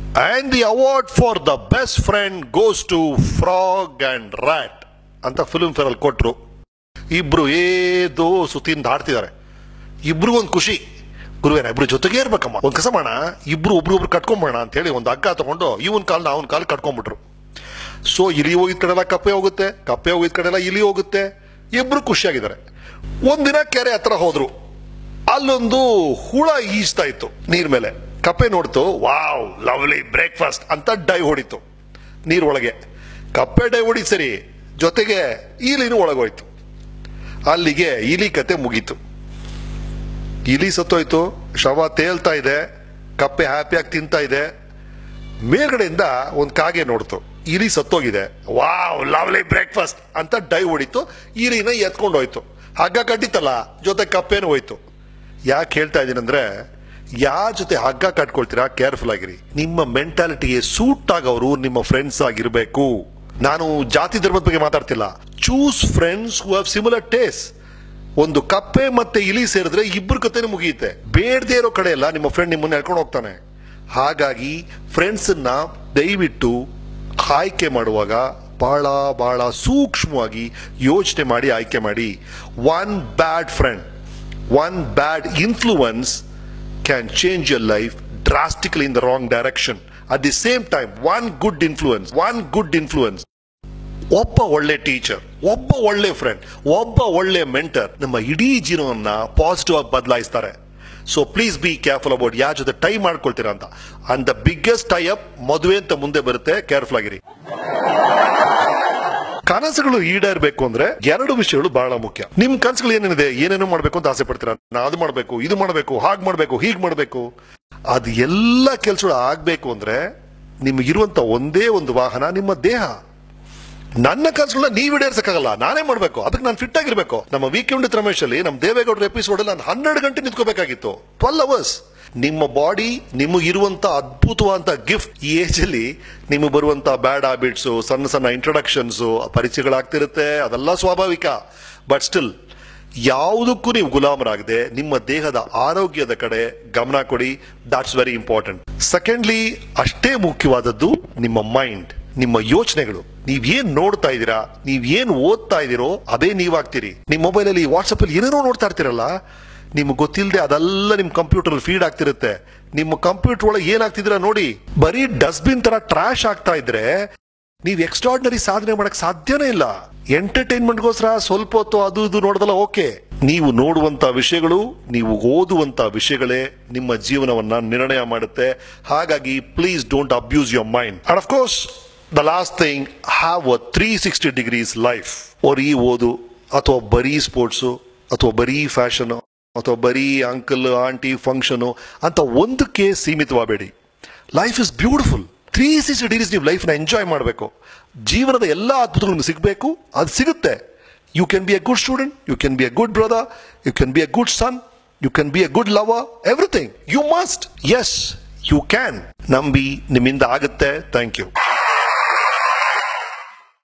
and the award for the best friend goes to frog and rat ಅಂತ Filmfare ಅಲ್ಲಿ ಕೊಟ್ರು ಇಬ್ರು ಏದೋ ಸುತ್ತಿಂದ ಆಡ್ತಿದ್ದಾರೆ ಇಬ್ರು ಒಂದು ಖುಷಿ ಗುರುವೇನ ಇಬ್ರು ಜೊತೆಗೆ ಇರ್ಬೇಕಮ್ಮ ಒಂದ್ ಕೆಲಸ ಮಾಡೋಣ ಇಬ್ರು ಒಬ್ರು ಒಬ್ರು ಕಟ್ಕೊಂಬೋಣ ಅಂತ ಹೇಳಿ ಒಂದು ಹಗ್ಗ ತಗೊಂಡು ಇವನ್ ಕಾಲ್ನ ಅವನ್ ಕಾಲ್ ಕಟ್ಕೊಂಡ್ಬಿಟ್ರು ಸೊ ಇಲಿ ಹೋಗಿದ್ ಕಡೆಲ್ಲ ಕಪ್ಪೆ ಹೋಗುತ್ತೆ ಕಪ್ಪೆ ಹೋಗಿದ್ ಕಡೆಲ್ಲ ಇಲಿ ಹೋಗುತ್ತೆ ಇಬ್ರು ಖುಷಿಯಾಗಿದ್ದಾರೆ ಒಂದಿನ ಕೆರೆ ಹತ್ರ ಹೋದ್ರು ಅಲ್ಲೊಂದು ಹುಳ ಈಜ್ತಾ ಇತ್ತು ನೀರ್ ಮೇಲೆ ಕಪ್ಪೆ ನೋಡ್ತು ವಾವ್ ಲವ್ಲಿ ಬ್ರೇಕ್ಫಾಸ್ಟ್ ಅಂತ ಡೈ ಹೊಡಿತು ನೀರೊಳಗೆ ಕಪ್ಪೆ ಡೈ ಹೊಡಿ ಸರಿ ಜೊತೆಗೆ ಇಲಿನೂ ಒಳಗೋಯ್ತು ಅಲ್ಲಿಗೆ ಇಲಿ ಕತೆ ಮುಗೀತು ಇಲಿ ಸತ್ತೋಯ್ತು ಶವ ತೇಲ್ತಾ ಇದೆ ಕಪ್ಪೆ ಹ್ಯಾಪಿಯಾಗಿ ತಿಂತಾ ಇದೆ ಮೇಲ್ಗಡೆಯಿಂದ ಒಂದು ಕಾಗೆ ನೋಡ್ತು ಇಲಿ ಸತ್ತೋಗಿದೆ ವಾವ್ ಲವ್ಲಿ ಬ್ರೇಕ್ಫಾಸ್ಟ್ ಅಂತ ಡೈ ಹೊಡಿತು ಇಲಿನ ಎತ್ಕೊಂಡು ಹೋಯ್ತು ಹಗ್ಗ ಕಟ್ಟಿತ್ತಲ್ಲ ಜೊತೆ ಕಪ್ಪೇನು ಹೋಯ್ತು ಯಾಕೆ ಹೇಳ್ತಾ ಇದ್ದೀನಿ ಅಂದ್ರೆ ಯಾರ ಜೊತೆ ಹಗ್ಗ ಕಟ್ಕೊಳ್ತೀರಾ ಕೇರ್ಫುಲ್ ಆಗಿರಿ ನಿಮ್ಮ ಮೆಂಟಾಲಿಟಿಗೆ ಸೂಟ್ ಆಗೋರು ನಿಮ್ಮ ಫ್ರೆಂಡ್ಸ್ ಆಗಿರ್ಬೇಕು ನಾನು ಜಾತಿ ಧರ್ಮದ ಬಗ್ಗೆ ಮಾತಾಡ್ತಿಲ್ಲ choose friends who have similar taste ಒಂದು ಕಪ್ಪೆ ಮತ್ತೆ ಇಲಿ ಸೇರಿದ್ರೆ ಇಬ್ಬರು ಕತೆನೂ ಮುಗಿಯುತ್ತೆ ಬೇಡದೇ ಇರೋ ಕಡೆ ಎಲ್ಲ ನಿಮ್ಮ ಫ್ರೆಂಡ್ ನಿಮ್ಮನ್ನ ಹೇಳ್ಕೊಂಡು ಹೋಗ್ತಾನೆ ಹಾಗಾಗಿ ಫ್ರೆಂಡ್ಸ್ ನ ದಯವಿಟ್ಟು ಆಯ್ಕೆ ಮಾಡುವಾಗ ಬಹಳ ಬಹಳ ಸೂಕ್ಷ್ಮವಾಗಿ ಯೋಚನೆ ಮಾಡಿ ಆಯ್ಕೆ ಮಾಡಿ one bad friend one bad influence can change your life drastically in the wrong direction at the same time one good influence one good influence ಒಬ್ಬ ಒಳ್ಳೆ ಟೀಚರ್ ಒಬ್ಬ ಒಳ್ಳೆ ಫ್ರೆಂಡ್ ಒಬ್ಬ ಒಳ್ಳೆ ಮೆಂಟರ್ ನಮ್ಮ ಇಡೀ ಜೀವನವನ್ನ ಪಾಸಿಟಿವ್ ಆಗಿ ಬದಲಾಯಿಸ್ತಾರೆ so please be careful about ಯಾರ ಜೊತೆ ಟೈ ಮಾಡ್ಕೊಳ್ತೀರಾ ಅಂತ and the biggest tie up ಮದುವೆ ಅಂತ ಮುಂದೆ ಬರುತ್ತೆ ಕೇರ್ಫುಲ್ ಆಗಿರಿ ಕನಸುಗಳು ಈಡೇರ್ಬೇಕು ಅಂದ್ರೆ ಎರಡು ವಿಷಯಗಳು ಬಹಳ ಮುಖ್ಯ ನಿಮ್ ಕನಸುಗಳು ಏನೇನಿದೆ ಏನೇನೋ ಮಾಡ್ಬೇಕು ಅಂತ ಆಸೆ ಪಡ್ತೀರಾ ನಾ ಅದು ಮಾಡ್ಬೇಕು ಇದು ಮಾಡ್ಬೇಕು ಹಾಗ್ ಮಾಡ್ಬೇಕು ಹೀಗ್ ಮಾಡ್ಬೇಕು ಅದು ಎಲ್ಲ ಕೆಲಸಗಳು ಆಗ್ಬೇಕು ಅಂದ್ರೆ ನಿಮ್ಗಿರುವಂತ ಒಂದೇ ಒಂದು ವಾಹನ ನಿಮ್ಮ ದೇಹ ನನ್ನ ಕನಸುಗಳನ್ನ ನೀವು ಈಡೇರ್ಸಕ್ಕಾಗಲ್ಲ ನಾನೇ ಮಾಡ್ಬೇಕು ಅದಕ್ಕೆ ನಾನು ಫಿಟ್ ಆಗಿರ್ಬೇಕು ನಮ್ಮ ವೀಕೆಂಡ್ ವಿತ್ ರಮೇಶ್ ಅಲ್ಲಿ ನಮ್ಮ ದೇವೇಗೌಡರ ಎಪಿಸೋಡ್ ಅಲ್ಲಿ ನಾನು ಹನ್ನೆರಡು ಗಂಟೆ ನಿಂತ್ಕೋಬೇಕಾಗಿತ್ತು ಟ್ವೆಲ್ ಅವರ್ಸ್ ನಿಮ್ಮ ಬಾಡಿ ನಿಮಗಿರುವಂತ ಅದ್ಭುತವಾದಂತ ಗಿಫ್ಟ್ ಈ ಏಜ್ ಅಲ್ಲಿ ನಿಮಗೆ ಬರುವಂತ ಬ್ಯಾಡ್ ಹ್ಯಾಬಿಟ್ಸ್ ಸಣ್ಣ ಸಣ್ಣ ಇಂಟ್ರೊಡಕ್ಷನ್ಸ್ ಪರಿಚಯಗಳಾಗ್ತಿರುತ್ತೆ ಅದೆಲ್ಲ ಸ್ವಾಭಾವಿಕ ಬಟ್ ಸ್ಟಿಲ್ ಯಾವುದಕ್ಕೂ ನೀವು ಗುಲಾಮರಾಗದೆ ನಿಮ್ಮ ದೇಹದ ಆರೋಗ್ಯದ ಕಡೆ ಗಮನ ಕೊಡಿ ದಾಟ್ಸ್ ವೆರಿ ಇಂಪಾರ್ಟೆಂಟ್ ಸೆಕೆಂಡ್ಲಿ ಅಷ್ಟೇ ಮುಖ್ಯವಾದದ್ದು ನಿಮ್ಮ ಮೈಂಡ್ ನಿಮ್ಮ ಯೋಚನೆಗಳು ನೀವ್ ಏನ್ ನೋಡ್ತಾ ಇದ್ದೀರಾ ನೀವ್ ಏನ್ ಓದ್ತಾ ಇದ್ದೀರೋ ಅದೇ ನೀವಾಗ್ತೀರಿ ನಿಮ್ ಮೊಬೈಲ್ ಅಲ್ಲಿ ವಾಟ್ಸ್ಆಪ್ ಅಲ್ಲಿ ಏನೇನೋ ನೋಡ್ತಾ ಇರ್ತೀರಲ್ಲ ನಿಮ್ಗೆ ಗೊತ್ತಿಲ್ಲದೆ ಅದೆಲ್ಲ ನಿಮ್ ಕಂಪ್ಯೂಟರ್ ಫೀಡ್ ಆಗ್ತಿರುತ್ತೆ ನಿಮ್ಮ ಕಂಪ್ಯೂಟರ್ ಒಳಗೆ ಏನಾಗ್ತಿದ್ದೀರಾ ನೋಡಿ ಬರೀ ಡಸ್ಟ್ಬಿನ್ ತರ ಟ್ರಾಶ್ ಆಗ್ತಾ ಇದ್ರೆ ನೀವು ಎಕ್ಸ್ಟ್ರಾರ್ಡಿನರಿ ಸಾಧನೆ ಮಾಡಕ್ ಸಾಧ್ಯನೇ ಇಲ್ಲ ಎಂಟರ್ಟೈನ್ಮೆಂಟ್ಗೋಸ್ಕರ ಸ್ವಲ್ಪ ಹೊತ್ತು ಅದು ಇದು ನೋಡೋದಲ್ಲ ಓಕೆ ನೀವು ನೋಡುವಂತ ವಿಷಯಗಳು ನೀವು ಓದುವಂತ ವಿಷಯಗಳೇ ನಿಮ್ಮ ಜೀವನವನ್ನ ನಿರ್ಣಯ ಮಾಡುತ್ತೆ ಹಾಗಾಗಿ please don't abuse your mind and of course the last thing have a three sixty degrees life ಬರೀ ಓದು ಅಥವಾ ಬರೀ ಸ್ಪೋರ್ಟ್ಸು ಅಥವಾ ಬರೀ ಫ್ಯಾಷನ್ ಅಥವಾ ಬರೀ ಅಂಕಲ್ ಆಂಟಿ ಫಂಕ್ಷನು ಅಂತ ಒಂದಕ್ಕೆ ಸೀಮಿತವಾಗಬೇಡಿ life is beautiful three sixty degrees ನೀವು ಲೈಫ್ನ ಎಂಜಾಯ್ ಮಾಡಬೇಕು ಜೀವನದ ಎಲ್ಲ ಅದ್ಭುತಗಳು ಸಿಗಬೇಕು ಅದು ಸಿಗುತ್ತೆ you can be a good student you can be a good brother you can be a good son you can be a good lover everything you must yes you can ನಂಬಿ ನಿಮ್ಮಿಂದ ಆಗುತ್ತೆ thank you